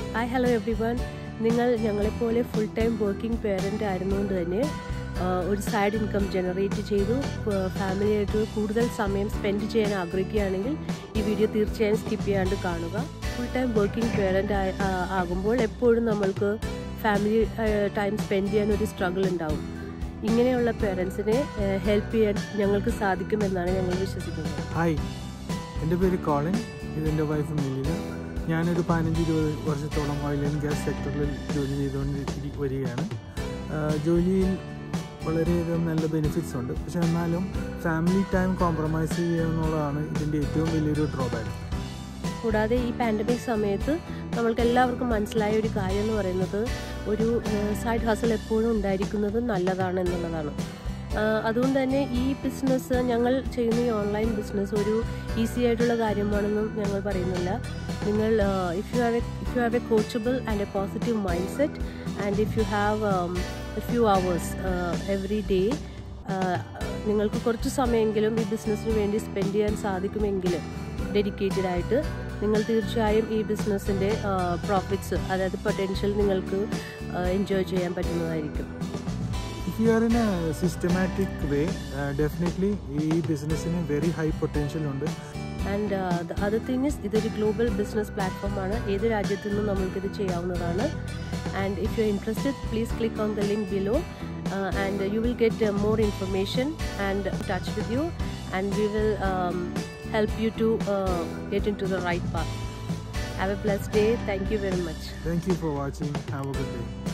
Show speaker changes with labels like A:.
A: Hi hello every everyone നിങ്ങൾ ഞങ്ങളെപ്പോലെ full time working parent ആയിരുന്നുകൊണ്ട് തന്നെ ആ, ഒരു സൈഡ് ഇൻകം ജനറേറ്റ് ചെയ്തു ഫാമിലിയായിട്ട് കൂടുതൽ സമയം സ്പെൻഡ് ചെയ്യാൻ ആഗ്രഹിക്കുകയാണെങ്കിൽ ഈ വീഡിയോ തീർച്ചയായും സ്കിപ്പ് ചെയ്യാണ്ട് കാണുക ഫുൾ ടൈം വർക്കിംഗ് പേരൻ്റ് ആകുമ്പോൾ എപ്പോഴും നമ്മൾക്ക് ഫാമിലി ടൈം സ്പെൻഡ് ചെയ്യാൻ ഒരു സ്ട്രഗിൾ ഉണ്ടാവും ഇങ്ങനെയുള്ള പേരൻസിനെ ഹെൽപ്പ് ചെയ്യാൻ ഞങ്ങൾക്ക് സാധിക്കുമെന്നാണ് ഞങ്ങൾ വിശ്വസിക്കുന്നത്
B: ഹായ് എൻ്റെ പേര് കോളിൻ ഇതെൻ്റെ വൈഫ് മിലിന ഞാനൊരു പതിനഞ്ച് ഇരുപത് വർഷത്തോളം ഓയിൽ ആൻഡ് ഗ്യാസ് സെക്ടറിൽ ജോലി ചെയ്തുകൊണ്ട് ഇരി- വരികയാണ് ആ, ജോലിയിൽ വളരെയധികം നല്ല ബെനിഫിറ്റ്സ് ഉണ്ട് പക്ഷെ എന്നാലും ഫാമിലി ടൈം കോംപ്രമൈസ് ചെയ്യുക എന്നുള്ളതാണ് ഇതിൻ്റെ ഏറ്റവും വലിയൊരു ഡ്രോബാക്ക്
A: കൂടാതെ ഈ പാൻഡമിക് സമയത്ത് നമ്മൾക്ക് എല്ലാവർക്കും മനസ്സിലായ ഒരു കാര്യം എന്ന് പറയുന്നത് ഒരു സൈഡ് ഹസൽ എപ്പോഴും ഉണ്ടായിരിക്കുന്നത് നല്ലതാണ് എന്നുള്ളതാണ് ആ, അതുകൊണ്ട് തന്നെ ഈ ബിസിനസ് ഞങ്ങൾ ചെയ്യുന്ന ഈ ഓൺലൈൻ ബിസിനസ് ഒരു ഈസി ആയിട്ടുള്ള കാര്യമാണെന്നും ഞങ്ങൾ പറയുന്നില്ല നിങ്ങൾ if you have a if you have a coachable and a positive mindset and if you have a few hours every day നിങ്ങൾക്ക് കുറച്ച് സമയമെങ്കിലും ഈ ബിസിനസ്സിന് വേണ്ടി സ്പെൻഡ് ചെയ്യാൻ സാധിക്കുമെങ്കിൽ ഡെഡിക്കേറ്റഡ് ആയിട്ട് നിങ്ങൾ തീർച്ചയായും ഈ ബിസിനസ്സിൻ്റെ പ്രോഫിറ്റ്സ് അതായത് പൊട്ടൻഷ്യൽ നിങ്ങൾക്ക് എൻജോയ് ചെയ്യാൻ പറ്റുന്നതായിരിക്കും
B: if you are in a systematic way definitely ഈ ബിസിനസ്സിന് വെരി ഹൈ പൊട്ടൻഷ്യൽ ഉണ്ട്
A: and the other thing is ഇതൊരു ഗ്ലോബൽ ബിസിനസ് പ്ലാറ്റ്ഫോമാണ് ഏത് രാജ്യത്തു നിന്നും നമ്മൾക്കിത് ചെയ്യാവുന്നതാണ് and if you interested please click on the link below and you will get more information and touch with you and we will help you to uh, get into the right path. Have a blessed day. Thank you very much.
B: Thank you for watching have a good day